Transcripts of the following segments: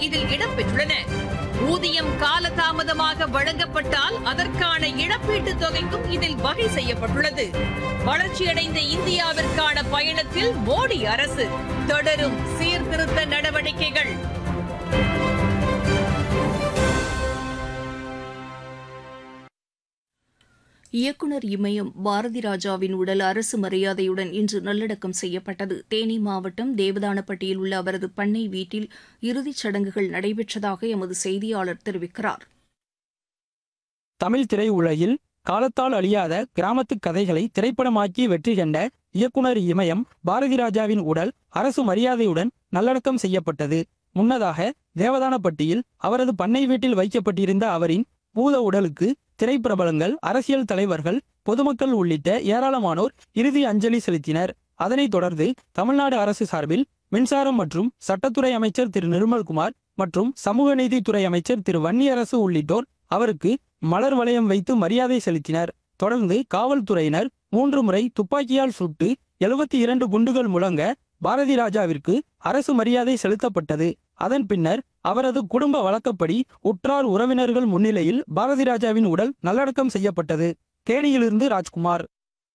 இதில் இடம்பெற்றுள்ளன ஊதியம் காலதாமதமாக வழங்கப்பட்டால் அதற்கான இழப்பீட்டுத் தொகைக்கும் இதில் வகை செய்யப்பட்டுள்ளது வளர்ச்சியடைந்த இந்தியாவிற்கான பயணத்தில் மோடி அரசு தொடரும் சீர்திருத்த நடவடிக்கைகள் இயக்குநர் இமயம் பாரதி ராஜாவின் உடல் அரசு மரியாதையுடன் இன்று நல்லடக்கம் செய்யப்பட்டது தேனி மாவட்டம் தேவதானப்பட்டியில் உள்ள அவரது பண்ணை வீட்டில் இறுதிச் சடங்குகள் நடைபெற்றதாக எமது செய்தியாளர் தெரிவிக்கிறார் தமிழ் திரையுலகில் காலத்தால் அழியாத கிராமத்து கதைகளை திரைப்படமாக்கி வெற்றி கண்ட இயக்குனர் இமயம் பாரதி ராஜாவின் உடல் அரசு மரியாதையுடன் நல்லடக்கம் செய்யப்பட்டது முன்னதாக தேவதானப்பட்டியில் அவரது பண்ணை வீட்டில் வைக்கப்பட்டிருந்த அவரின் பூத உடலுக்கு திரைப்பிரபலங்கள் அரசியல் தலைவர்கள் பொதுமக்கள் உள்ளிட்ட ஏராளமானோர் இறுதி அஞ்சலி செலுத்தினர் அதனைத் தொடர்ந்து தமிழ்நாடு அரசு சார்பில் மின்சாரம் மற்றும் சட்டத்துறை அமைச்சர் திரு நிர்மல்குமார் மற்றும் சமூக நீதித்துறை அமைச்சர் திரு வன்னியரசு உள்ளிட்டோர் அவருக்கு மலர் வளையம் வைத்து மரியாதை செலுத்தினர் தொடர்ந்து காவல்துறையினர் மூன்று முறை துப்பாக்கியால் சுட்டு எழுபத்தி இரண்டு குண்டுகள் முழங்க பாரதி ராஜாவிற்கு அரசு மரியாதை செலுத்தப்பட்டது அதன் பின்னர் அவரது குடும்ப வழக்கப்படி உற்றார் உறவினர்கள் முன்னிலையில் பாரதி ராஜாவின் உடல் நல்லடக்கம் செய்யப்பட்டது தேனியிலிருந்து ராஜ்குமார்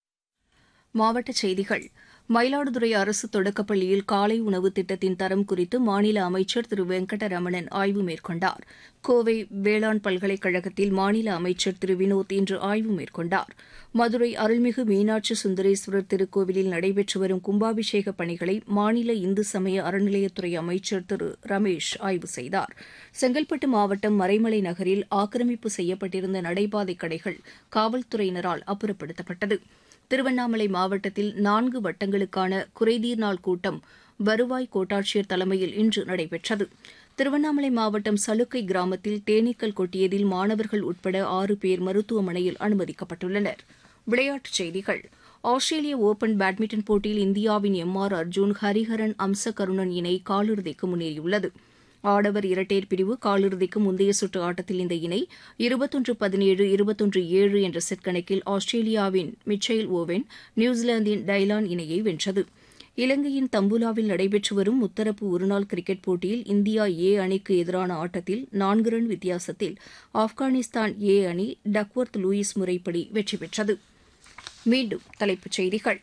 மாவட்டச் செய்திகள் மயிலாடுதுறை அரசு தொடக்கப்பள்ளியில் காலை உணவு திட்டத்தின் தரம் குறித்து மாநில அமைச்சர் திரு வெங்கடரமணன் ஆய்வு மேற்கொண்டார் கோவை வேளாண் பல்கலைக்கழகத்தில் மாநில அமைச்சர் திரு வினோத் இன்று ஆய்வு மேற்கொண்டார் மதுரை அருள்மிகு மீனாட்சி சுந்தரேஸ்வரர் திருக்கோவிலில் நடைபெற்று வரும் கும்பாபிஷேக பணிகளை மாநில இந்து சமய அறநிலையத்துறை அமைச்சர் திரு ரமேஷ் ஆய்வு செய்தார் செங்கல்பட்டு மாவட்டம் மறைமலை நகரில் ஆக்கிரமிப்பு செய்யப்பட்டிருந்த நடைபாதை கடைகள் காவல்துறையினரால் அப்புறப்படுத்தப்பட்டது திருவண்ணாமலை மாவட்டத்தில் நான்கு வட்டங்களுக்கான குறைதீர் நாள் கூட்டம் வருவாய் கோட்டாட்சியர் தலைமையில் இன்று நடைபெற்றது திருவண்ணாமலை மாவட்டம் சலுக்கை கிராமத்தில் தேனீக்கள் கொட்டியதில் மாணவர்கள் உட்பட ஆறு பேர் மருத்துவமனையில் அனுமதிக்கப்பட்டுள்ளனர் விளையாட்டுச் செய்திகள் ஆஸ்திரேலிய ஓபன் பேட்மிண்டன் போட்டியில் இந்தியாவின் எம் ஆர் அர்ஜுன் ஹரிஹரன் அம்சகருணன் இணை காலிறுதிக்கு முன்னேறியுள்ளது ஆடவர் இரட்டையர் பிரிவு காலிறுதிக்கு முந்தைய சுற்று ஆட்டத்தில் இந்த இணை இருபத்தொன்று பதினேழு இருபத்தொன்று ஏழு என்ற செட் கணக்கில் ஆஸ்திரேலியாவின் மிச்சைல் ஓவென் நியூசிலாந்தின் டைலான் இணையை வென்றது இலங்கையின் தம்புலாவில் நடைபெற்று வரும் முத்தரப்பு ஒருநாள் கிரிக்கெட் போட்டியில் இந்தியா ஏ அணிக்கு எதிரான ஆட்டத்தில் நான்கு ரன் வித்தியாசத்தில் ஆப்கானிஸ்தான் ஏ அணி டக்வர்த் லூயிஸ் முறைப்படி வெற்றி பெற்றது மீண்டும் தலைப்புச் செய்திகள்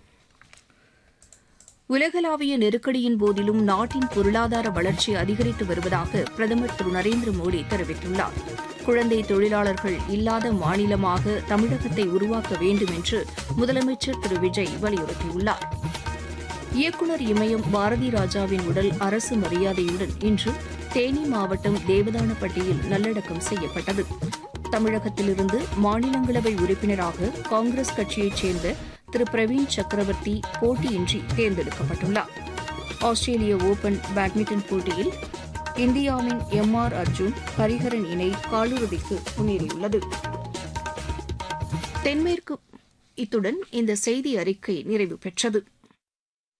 உலகளாவிய நெருக்கடியின் போதிலும் நாட்டின் பொருளாதார வளர்ச்சி அதிகரித்து வருவதாக பிரதமர் திரு நரேந்திர மோடி தெரிவித்துள்ளார் குழந்தை தொழிலாளர்கள் இல்லாத மாநிலமாக தமிழகத்தை உருவாக்க வேண்டும் என்று முதலமைச்சர் திரு விஜய் வலியுறுத்தியுள்ளார் இயக்குநர் இமயம் பாரதி ராஜாவின் உடல் அரசு மரியாதையுடன் இன்று தேனி மாவட்டம் தேவதானப்பட்டியில் நல்லடக்கம் செய்யப்பட்டது தமிழகத்திலிருந்து மாநிலங்களவை உறுப்பினராக காங்கிரஸ் கட்சியைச் சேர்ந்த திரு பிரவீன் சக்கரவர்த்தி போட்டியின்றி தேர்ந்தெடுக்கப்பட்டுள்ளார் ஆஸ்திரேலிய ஓபன் பேட்மிண்டன் போட்டியில் இந்தியாவின் எம் ஆர் அர்ஜுன் ஹரிஹரன் இணை காலிறுதிக்கு முன்னேறியுள்ளது தென்மேற்கு இத்துடன் இந்த செய்தி அறிக்கை நிறைவு பெற்றது